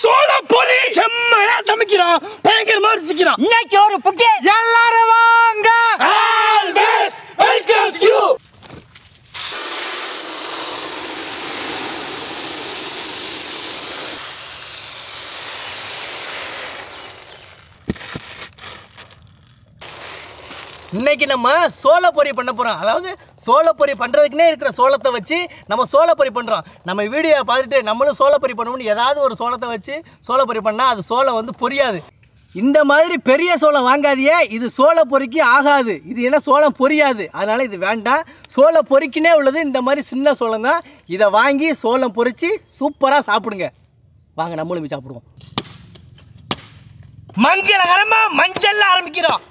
சோள பொரி செம்மையா சமைக்கிறோம் பயங்கரமா ருசிக்கிறோம் இன்னைக்கு ஒரு புட்டி எல்லாரும் வாங்க ஆல்வேஸ் வெல்கம்ஸ் யூ இன்னைக்கு நம்ம சோள பொரி பண்ண போகிறோம் அதாவது சோள பொரி பண்ணுறதுக்குனே இருக்கிற சோளத்தை வச்சு நம்ம சோள பொரி பண்ணுறோம் நம்ம வீடியோ பார்த்துட்டு நம்மளும் சோள பொரி பண்ணணும்னு ஏதாவது ஒரு சோளத்தை வச்சு சோள பொரி பண்ணால் அது சோளம் வந்து பொரியாது இந்த மாதிரி பெரிய சோளம் வாங்காதியே இது சோள பொரிக்கு ஆகாது இது என்ன சோளம் பொரியாது அதனால் இது வேண்டாம் சோள பொரிக்குனே உள்ளது இந்த மாதிரி சின்ன சோளம் தான் இதை வாங்கி சோளம் பொரித்து சூப்பராக சாப்பிடுங்க வாங்க நம்மளும் போய் சாப்பிடுவோம் மங்களகரமா மஞ்சள்ல ஆரம்பிக்கிறோம்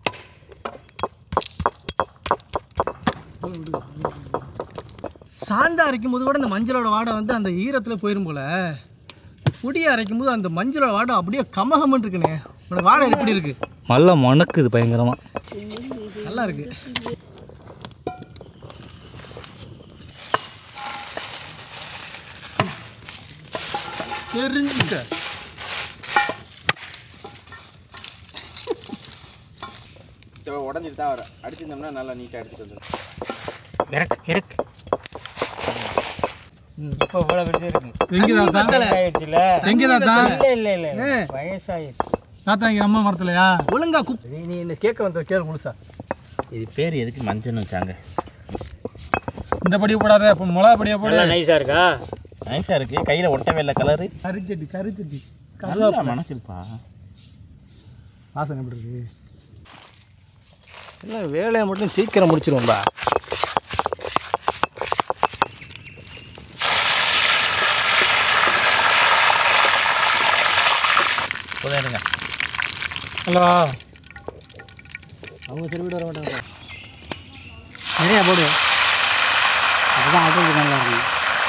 சாந்தா அரைக்கும் போது கூட இந்த மஞ்சளோட வாடை வந்து அந்த ஈரத்தில் போயிடும் போல பொடியை அரைக்கும் போது அந்த மஞ்சளோட வாடை அப்படியே கமகமன்னு இருக்குண்ணே உன்னோட வாடை எப்படி இருக்கு நல்லா மணக்குது பயங்கரமாக நல்லா இருக்கு தெரிஞ்சுக்க உடஞ்சிட்டு தான் வரும் அடிச்சிருந்தோம்னா நல்லா நீட்டாக எடுத்துட்டு வந்துடும் இறக்கு இறக்கு இப்போ இவ்வளோ விடுதல் இருக்கு எங்க தாத்தா ஆயிடுச்சுல எங்க தாத்தா இல்லை இல்லை இல்லை வயசாயிடுச்சு தாத்தா இங்க நம்ம மரத்துலயா ஒழுங்கா குப் நீ நீ இந்த கேட்க வந்த கேளு முழுசா இது பேர் எதுக்கு மஞ்சள்னு வச்சாங்க இந்த படி போடாத இப்போ மிளகா படியா போடு நைஸாக இருக்கா நைஸாக இருக்குது கையில் ஒட்டவே இல்லை கலரு கரிச்சட்டி கரிச்சட்டி நல்லா மனசுப்பா வாசனை எப்படி இருக்கு இல்லை வேலையை மட்டும் சீக்கிரம் முடிச்சிருவோம்பா போதும் எடுங்க ஹலோ அவங்க திரும்பிட்டு வர மாட்டாங்க நிறையா போடு அதுதான் அது நல்லா இருக்கும்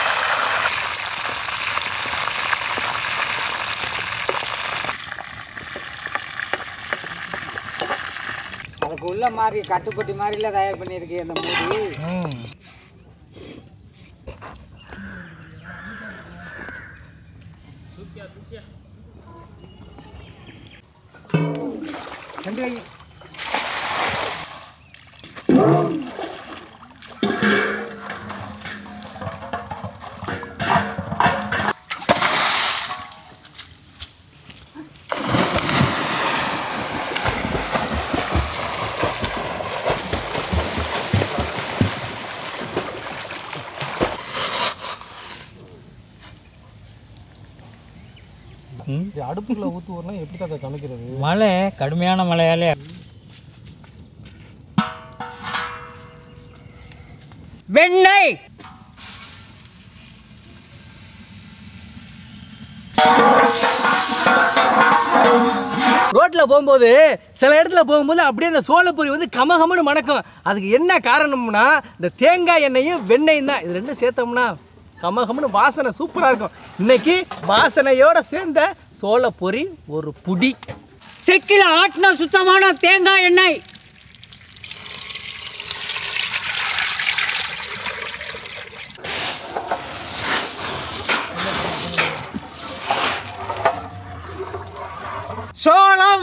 அதுக்கு உள்ள மாதிரி கட்டுப்பட்டி மாதிரில தயார் பண்ணியிருக்கு அந்த மூடி ரெண்டு வை. இது அடுப்புக்குள்ள ஊற்று வரலாம் எப்படி தான் சமைக்கிறது மழை கடுமையான மழையாலே வெண்ணெய் ரோட்டில் போகும்போது சில இடத்துல போகும்போது அப்படியே அந்த சோளப்பொரி வந்து கமகமன்னு மணக்கும் அதுக்கு என்ன காரணம்னா இந்த தேங்காய் எண்ணெயும் வெண்ணெயும் தான் இது ரெண்டும் சேர்த்தோம்னா கமகமன்னு வாசனை சூப்பராக இருக்கும் இன்னைக்கு வாசனையோட சேர்ந்த சோளப்பொரி ஒரு புடி செக்கில் ஆட்டின சுத்தமான தேங்காய் எண்ணெய் சோளம்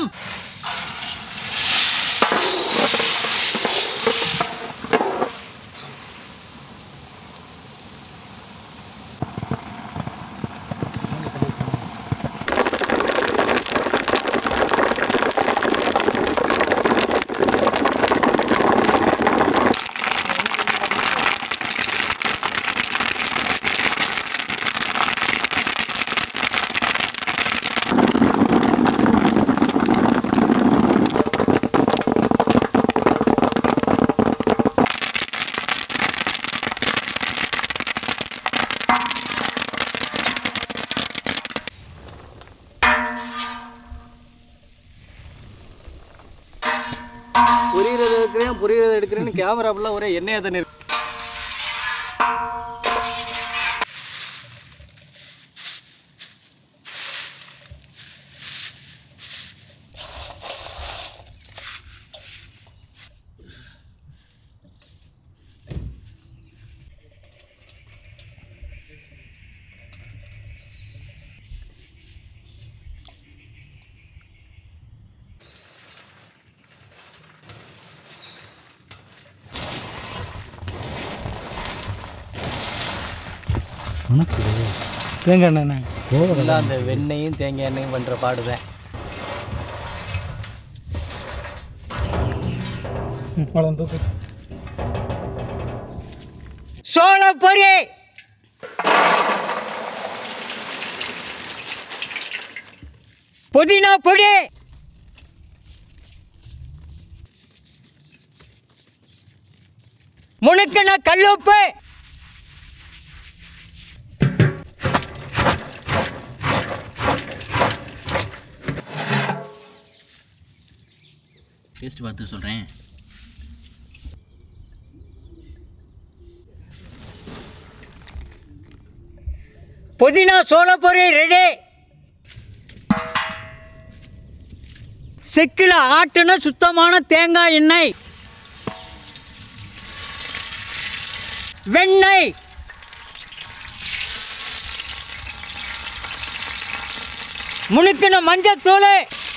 புரியுறது எடுக்கிறேன் புரியுறது எடுக்கிறேன்னு கேமரா ஃபுல்லாக ஒரே எண்ணெயை தண்ணி இருக்கு மணக்குது தேங்காய் எண்ணெய் எல்லாம் அந்த வெண்ணெயும் தேங்காய் எண்ணெயும் பண்ணுற பாடுதான் அவ்வளோ தூக்கு சோள பொரி புதினா பொடி முணுக்கின கல்லுப்பு டேஸ்ட் பார்த்து சொல்கிறேன் புதினா சோள பொரி ரெடி செக்கில் ஆட்டுன சுத்தமான தேங்காய் எண்ணெய் வெண்ணெய் முணுக்கின மஞ்சத்தூள்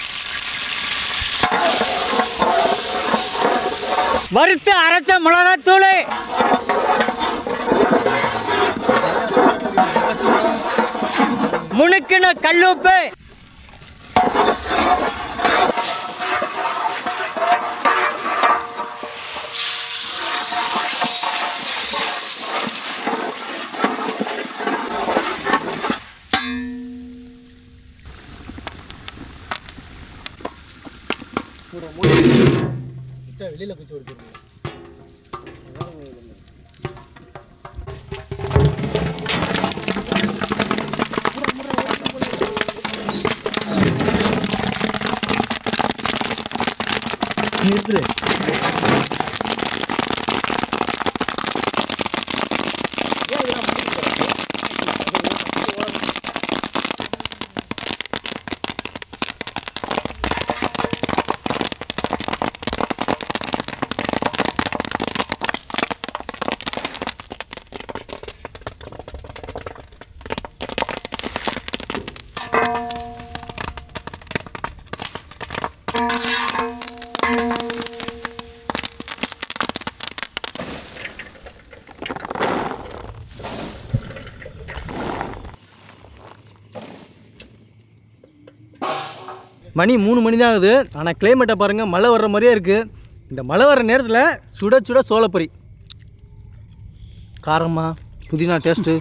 வறுத்து அரைச்ச மிளகாத்தூள் முணுக்கின கல்லுப்பு வெளியில் குச்சி ஒரு நிறுத்துரு மணி மூணு மணி தான் ஆகுது ஆனால் கிளைமேட்டை பாருங்கள் மழை வர்ற மாதிரியே இருக்குது இந்த மழை வர்ற நேரத்தில் சுட சுட சோளப்பொரி காரமா புதினா டேஸ்ட்டு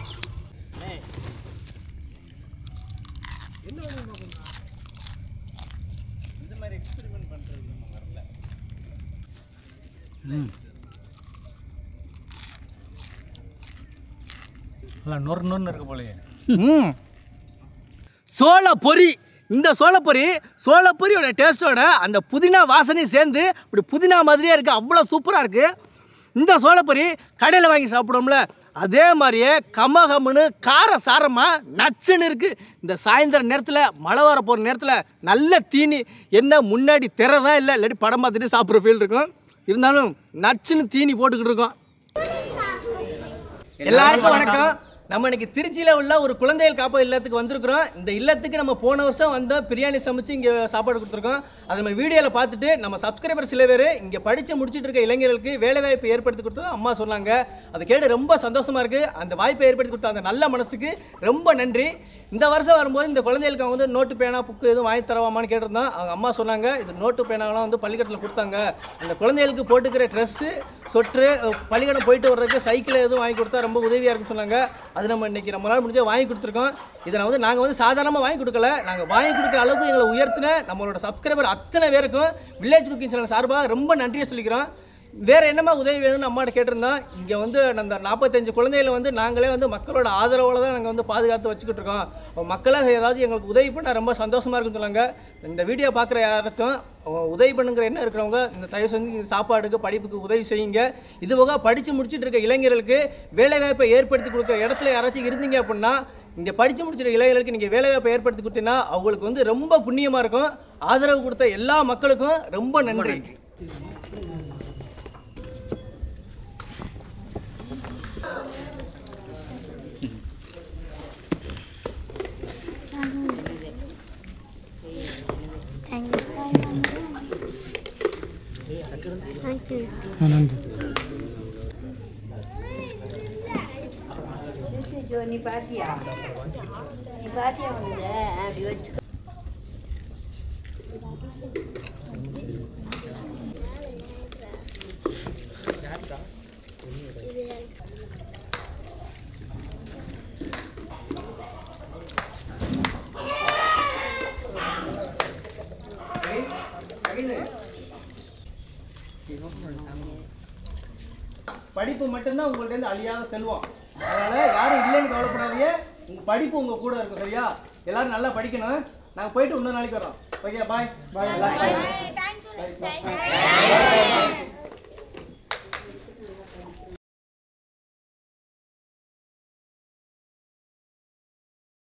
நல்லா நொறு நொறுன்னு இருக்க போலயே ம் சோள பொரி இந்த சோளப்பொரி சோளப்பொரியோட டேஸ்ட்டோட அந்த புதினா வாசனையும் சேர்ந்து இப்படி புதினா மாதிரியே இருக்குது அவ்வளோ சூப்பராக இருக்குது இந்த சோளப்பொரி கடையில் வாங்கி சாப்பிடுவோம்ல அதே மாதிரியே கமகம்னு கார சாரமாக நச்சுன்னு இருக்குது இந்த சாயந்தர நேரத்தில் மழை வர போகிற நேரத்தில் நல்ல தீனி என்ன முன்னாடி திரை தான் இல்லை இல்லாட்டி படம் பார்த்துட்டு சாப்பிட்ற ஃபீல் இருக்கும் இருந்தாலும் நச்சுன்னு தீனி போட்டுக்கிட்டு இருக்கோம் எல்லாருக்கும் வணக்கம் நம்ம இன்னைக்கு திருச்சியில் உள்ள ஒரு குழந்தைகள் காப்பக இல்லத்துக்கு வந்திருக்கிறோம் இந்த இல்லத்துக்கு நம்ம போன வருஷம் வந்தோம் பிரியாணி சமைச்சு இங்கே சாப்பாடு கொடுத்துருக்கோம் அதை நம்ம வீடியோவில் பார்த்துட்டு நம்ம சப்ஸ்கிரைபர் சில பேர் இங்கே படித்து முடிச்சிட்டு இருக்க இளைஞர்களுக்கு வேலைவாய்ப்பு ஏற்படுத்தி கொடுத்தது அம்மா சொன்னாங்க அதை கேட்டு ரொம்ப சந்தோஷமாக இருக்குது அந்த வாய்ப்பை ஏற்படுத்தி கொடுத்த அந்த நல்ல மனசுக்கு ரொம்ப நன்றி இந்த வருஷம் வரும்போது இந்த குழந்தைகளுக்கு அவங்க வந்து நோட்டு பேனா புக்கு எதுவும் வாங்கி தரவாமான்னு கேட்டிருந்தோம் அவங்க அம்மா சொன்னாங்க இது நோட்டு பேனாவெல்லாம் வந்து பள்ளிக்கூடத்தில் கொடுத்தாங்க அந்த குழந்தைகளுக்கு போட்டுக்கிற ட்ரெஸ்ஸு சொட்ரு பள்ளிக்கூடம் போயிட்டு வர்றதுக்கு சைக்கிள் எதுவும் வாங்கி கொடுத்தா ரொம்ப உதவியாக இருக்குன்னு சொன்னாங்க அது நம்ம இன்னைக்கு நம்மளால் முடிஞ்ச வாங்கி கொடுத்துருக்கோம் இதை நான் வந்து நாங்கள் வந்து சாதாரணமாக வாங்கி கொடுக்கல நாங்கள் வாங்கி கொடுக்குற அளவுக்கு எங்களை உயர்த்தின நம்மளோட சப்ஸ்கிரைபர் அத்தனை பேருக்கும் வில்லேஜ் குக்கிங் சேனல் சார்பாக ரொம்ப நன்றியை சொல்லிக்கிறோம் வேறு என்னமா உதவி வேணும்னு அம்மாட்ட கேட்டிருந்தோம் இங்கே வந்து அந்த நாற்பத்தஞ்சு குழந்தைகளை வந்து நாங்களே வந்து மக்களோட ஆதரவோடு தான் நாங்கள் வந்து பாதுகாத்து வச்சுக்கிட்டு இருக்கோம் அப்ப மக்களாக ஏதாவது எங்களுக்கு உதவி பண்ணால் ரொம்ப சந்தோஷமாக இருக்குன்னு சொன்னாங்க இந்த வீடியோ பார்க்குற யாராச்சும் அவங்க உதவி பண்ணுங்கிற என்ன இருக்கிறவங்க இந்த தயவு செஞ்சு இந்த சாப்பாடுக்கு படிப்புக்கு உதவி செய்யுங்க இது போக படித்து முடிச்சிட்டு இருக்க இளைஞர்களுக்கு வேலைவாய்ப்பை ஏற்படுத்தி கொடுக்குற இடத்துல யாராச்சும் இருந்தீங்க அப்படின்னா இங்கே படித்து முடிச்சிருக்க இளைஞர்களுக்கு நீங்கள் வேலைவாய்ப்பை ஏற்படுத்தி கொடுத்தீங்கன்னா அவங்களுக்கு வந்து ரொம்ப புண்ணியமாக இருக்கும் ஆதரவு கொடுத்த எல்லா மக்களுக்கும் ரொம்ப நன்றி Thank you. Thank you. நன்றி ஜோ நீ பாத்தியா நீ பாத்தியா வந்து அப்படி வச்சுக்க படிப்பு மட்டும்தான் உங்கள்ட்ட இருந்து அழியாத செல்வம் அதனால யாரும் இல்லைன்னு கவலைப்படாதீங்க உங்க படிப்பு உங்க கூட இருக்கும் சரியா எல்லாரும் நல்லா படிக்கணும் நாங்க போயிட்டு இன்னொரு நாளைக்கு வரோம் ஓகே பாய் பாய் தேங்க்யூ